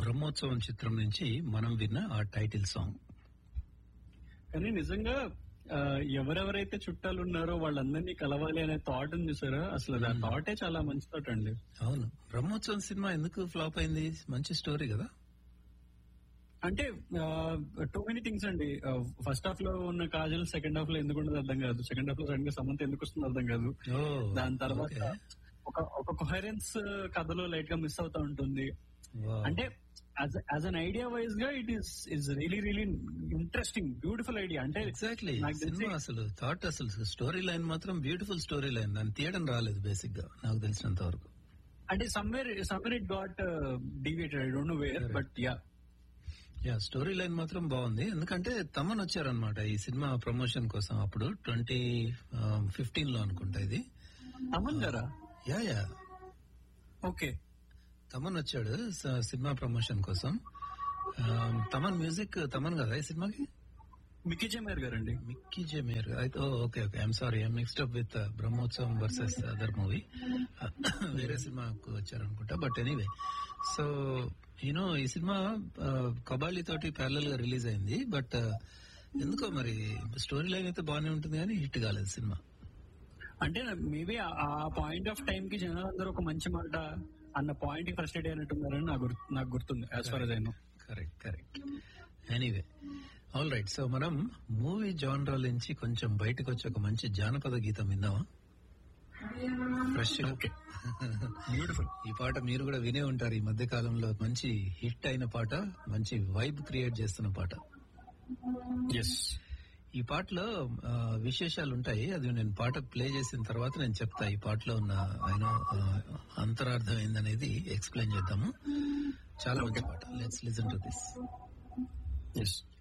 బ్రహ్మోత్సవం చిత్రం నుంచి మనం విన్న ఆ టైటిల్ సాంగ్ కానీ నిజంగా ఆ, ఎవరెవరైతే చుట్టాలు ఉన్నారో వాళ్ళందరినీ కలవాలి అనే థాట్ ఉంది సార్ అసలు ఆ థాటే చాలా మంచి థాట్ అండి అవును బ్రహ్మోత్సవం సినిమా ఎందుకు ఫ్లాప్ అయింది మంచి స్టోరీ కదా అంటే టూ మెనీ థింగ్స్ అండి ఫస్ట్ హాఫ్ లో ఉన్న కాజల్ సెకండ్ హాఫ్ లో ఎందుకు ఉండదు అర్థం కాదు సెకండ్ హాఫ్ లో సడన్ గా సమంత ఎందుకు వస్తుంది అర్థం కాదు ఓ దాని తర్వాత ఓకే. ఒక ఒక కొహరెన్స్ కథలో లైట్ గా మిస్ అవుతా ఉంటుంది Wow. అంటే యాజ్ అన్ ఐడియా వైజ్ గా it is is really really interesting beautiful idea అంటే ఎగ్జాక్ట్లీ నాకు తెలిసి సినిమా అసలు థాట్ అసలు స్టోరీ లైన్ మాత్రం బ్యూటిఫుల్ స్టోరీ లైన్ దాన్ని తీయడం రాలేదు బేసిక్ గా నాకు తెలిసినంత వరకు అంటే somewhere somewhere it got deviated I don't know where but yeah yeah story line మాత్రం బాగుంది ఎందుకంటే తమన్ వచ్చారనమాట ఈ సినిమా ప్రమోషన్ కోసం అప్పుడు ట్వంటీ ఫిఫ్టీన్ లో అనుకుంటా ఇది అమన్ గారా యా యా ఓకే తమన్ వచ్చాడు స- సినిమా ప్రమోషన్ కోసం ఆ, తమన్ మ్యూజిక్ తమన్ కదా ఈ సినిమాకి మిక్కీ జమేర్ గారండి మిక్కీ జే మేర్ అయితే okay okay I'm sorry I'm mixed up with Brahmotsavam versus other movie వేరే సినిమాకు వచ్చారనుకుంటా బట్ ఎనీవే సో యూనో ఈ సినిమా ఆ, కబాలి తోటి ప్యారలల్ గా రిలీజ్ అయింది బట్ ఎందుకో మరి స్టోరీ లైన్ అయితే బాగానే ఉంటుంది కానీ హిట్ కాలేదు సినిమా అంటే మేబీ ఆ పాయింట్ ఆఫ్ టైం కి జనాలు అందరూ ఒక మంచి మాట అన్న పాయింట్ కి ఫ్రస్ట్రేట్ అయినట్టున్నారని నాకు గుర్తు- నాకు గుర్తుంది as far as I know correct correct anyway all right so మనం మూవీ జానరా నుంచి కొంచెం బయటకు వచ్చి ఒక మంచి జానపద గీతం విందామా ఫ్రెష్ ఓకే బ్యూటిఫుల్ ఈ పాట మీరు కూడా వినే ఉంటారు ఈ మధ్య కాలంలో మంచి హిట్ అయిన పాట మంచి వైబ్ క్రియేట్ చేస్తున్న పాట ఎస్ ఈ పాటలో ఆ, విశేషాలు ఉంటాయి అది నేను పాట ప్లే చేసిన తర్వాత నేను చెప్తా ఈ పాటలో ఉన్న ఆయన అంతరార్థం ఏందనేది ఎక్స్ప్లెయిన్ చేద్దాము చాలా మంచి పాట let's listen to this yes